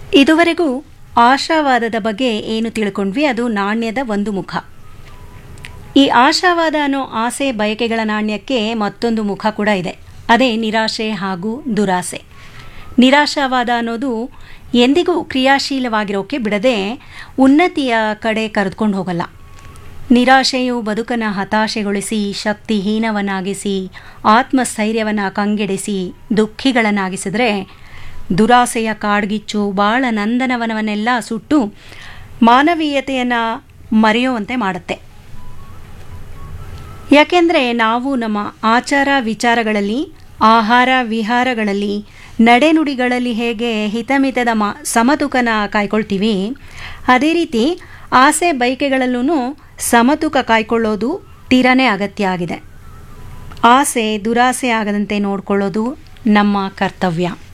ಇದುವರೆಗೂ ಆಶಾವಾದದ ಬಗ್ಗೆ ಏನು ತಿಳ್ಕೊಂಡ್ವಿ ಅದು ನಾಣ್ಯದ ಒಂದು ಮುಖ ಈ ಆಶಾವಾದ ಅನ್ನೋ ಆಸೆ ಬಯಕೆಗಳ ನಾಣ್ಯಕ್ಕೆ ಮತ್ತೊಂದು ಮುಖ ಕೂಡ ಇದೆ ಅದೇ ನಿರಾಶೆ ಹಾಗೂ ದುರಾಸೆ ನಿರಾಶಾವಾದ ಅನ್ನೋದು ಎಂದಿಗೂ ಕ್ರಿಯಾಶೀಲವಾಗಿರೋಕೆ ಬಿಡದೆ ಉನ್ನತಿಯ ಕಡೆ ಕರೆದುಕೊಂಡು ಹೋಗಲ್ಲ ನಿರಾಶೆಯು ಬದುಕನ್ನು ಹತಾಶೆಗೊಳಿಸಿ ಶಕ್ತಿಹೀನವನ್ನಾಗಿಸಿ ಆತ್ಮಸ್ಥೈರ್ಯವನ್ನು ಕಂಗೆಡಿಸಿ ದುಃಖಿಗಳನ್ನಾಗಿಸಿದರೆ ದುರಾಸೆಯ ಕಾಡ್ಗಿಚ್ಚು ಬಾಳ ನಂದನವನವನ್ನೆಲ್ಲ ಸುಟ್ಟು ಮಾನವೀಯತೆಯನ್ನು ಮರೆಯುವಂತೆ ಮಾಡುತ್ತೆ ಯಾಕೆಂದರೆ ನಾವು ನಮ್ಮ ಆಚಾರ ವಿಚಾರಗಳಲ್ಲಿ ಆಹಾರ ವಿಹಾರಗಳಲ್ಲಿ ನಡೆನುಡಿಗಳಲ್ಲಿ ಹೇಗೆ ಹಿತಮಿತದ ಮ ಸಮತೂಕನ ಕಾಯ್ಕೊಳ್ತೀವಿ ಅದೇ ರೀತಿ ಆಸೆ ಬಯಕೆಗಳಲ್ಲೂ ಸಮತೂಕ ಕಾಯ್ಕೊಳ್ಳೋದು ತೀರನೇ ಅಗತ್ಯ ಆಗಿದೆ ಆಸೆ ದುರಾಸೆ ಆಗದಂತೆ ನೋಡಿಕೊಳ್ಳೋದು ನಮ್ಮ ಕರ್ತವ್ಯ